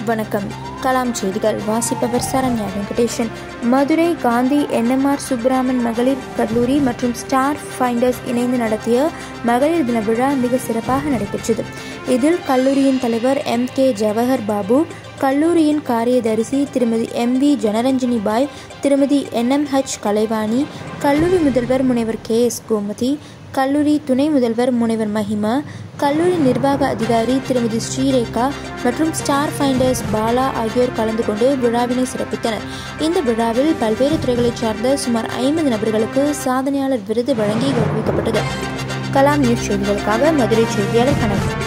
வணக்கம் கலாம் செய்திகள் வாசிப்பவர் சரண்யா வெங்கடேஷன் மதுரை காந்தி என்எம்ஆர் சுப்ராமன் மகளிர் கல்லூரி மற்றும் ஸ்டார் ஃபைண்டர்ஸ் இணைந்து நடத்திய மகளிர் தின விழா மிக சிறப்பாக நடைபெற்றது இதில் கல்லூரியின் தலைவர் எம் கே ஜவஹர் பாபு கல்லூரியின் காரியதரிசி திருமதி எம் வி ஜனரஞ்சனி பாய் திருமதி என்எம்ஹெச் கலைவாணி கல்லூரி முதல்வர் முனைவர் கே எஸ் கோமதி கல்லூரி துணை முதல்வர் முனைவர் மஹிமா கல்லூரி நிர்வாக அதிகாரி திருமதி ஸ்ரீரேகா மற்றும் ஸ்டார் ஃபைண்டர்ஸ் பாலா ஆகியோர் கலந்து கொண்டு விழாவினை சிறப்பித்தனர் இந்த விழாவில் பல்வேறு துறைகளைச் சார்ந்த சுமார் ஐம்பது நபர்களுக்கு சாதனையாளர் விருது வழங்கி கௌரவிக்கப்பட்டது கலாம் நியூஸ் செய்திகளுக்காக மதுரை செய்தியாளர் கணக்கு